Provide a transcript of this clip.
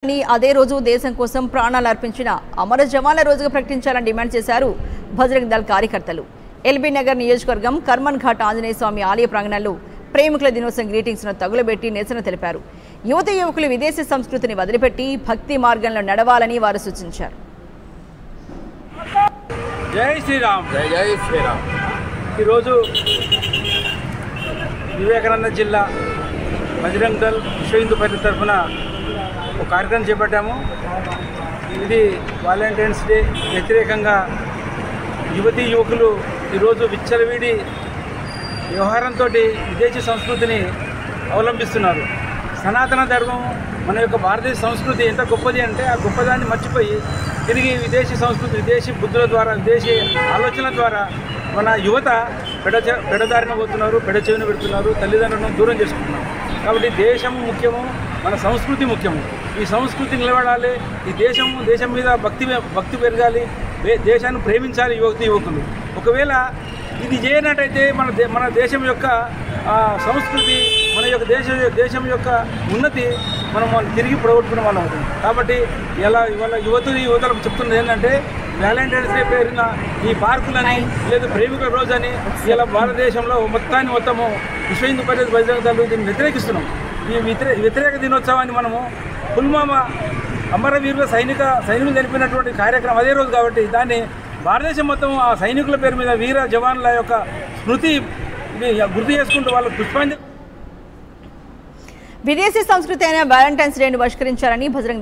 దినాన్ని అదే రోజు దేశం కోసం ప్రాణాలు అర్పించిన అమర జవాన్ల రోజుగా ప్రకటించాలని డిమాండ్ చేశారు బజరంగ్ దళ్ కార్యకర్తలు ఎల్బీ నగర్ నియోజకవర్గం కర్మన్ ఘాట్ ఆంజనేయ స్వామి ఆలయ ప్రాంగణంలో ప్రేమికుల దినోత్సవం గ్రీటింగ్స్ ను తగులబెట్టి నిరసన తెలిపారు యువత యువకులు విదేశీ సంస్కృతిని వదిలిపెట్టి భక్తి మార్గంలో నడవాలని వారు సూచించారు జై శ్రీరామ్ జై జై శ్రీరామ్ ఈరోజు వివేకానంద జిల్లా బజరంగ్ దళ్ విశ్వ హిందూ పరిషత్ తరఫున ఒక కార్యక్రమం చేపట్టాము ఇది వాలంటైన్స్ డే వ్యతిరేకంగా యువతీ యువకులు ఈరోజు విచ్చలవిడి వ్యవహారంతో విదేశీ సంస్కృతిని అవలంబిస్తున్నారు సనాతన ధర్మం మన యొక్క భారతీయ సంస్కృతి ఎంత గొప్పది అంటే ఆ గొప్పదాన్ని మర్చిపోయి తిరిగి విదేశీ సంస్కృతి విదేశీ బుద్ధుల ద్వారా విదేశీ ఆలోచనల ద్వారా మన యువత పెడ పెడదారిన పోతున్నారు పెడ చెవిన పెడుతున్నారు తల్లిదండ్రులను దూరం చేసుకుంటున్నారు కాబట్టి దేశము ముఖ్యము మన సంస్కృతి ముఖ్యము ఈ సంస్కృతి నిలబడాలి ఈ దేశము దేశం మీద భక్తి భక్తి పెరగాలి దే- దేశాన్ని ప్రేమించాలి యువతి యువకులు ఒకవేళ ఇది చేయనట్టయితే మన దే మన దేశం యొక్క ఆ, సంస్కృతి మన యొక్క దేశ దేశం యొక్క ఉన్నతి మనం మనం తిరిగి పొడగొట్టుకున్న వాళ్ళం అవుతుంది కాబట్టి ఇలా ఇవాళ యువతులు యువతలకు చెప్తున్నది ఏంటంటే వ్యాలంటైన్స్ డే పేరున ఈ పార్కులని లేదా ప్రేమికుల రోజు అని ఇలా భారతదేశంలో మొత్తాన్ని మొత్తము విశ్వ హిందూ పరిషత్ బహిరంగ దళాలు దీన్ని వ్యతిరేకిస్తున్నాం ఈ వ్యతిరే వ్యతిరేక దినోత్సవాన్ని మనము పుల్వామా అమరవీరుల సైనిక సైనికులు జరిపినటువంటి కార్యక్రమం అదే రోజు కాబట్టి దాన్ని భారతదేశం మొత్తం ఆ సైనికుల పేరు మీద వీర జవాన్ల యొక్క స్మృతి గుర్తు చేసుకుంటూ వాళ్ళ పుష్పాంజలి విదేశీ సంస్కృతి అయిన వ్యాలంటైన్స్ డేను బహిష్కరించాలని బజరంగ్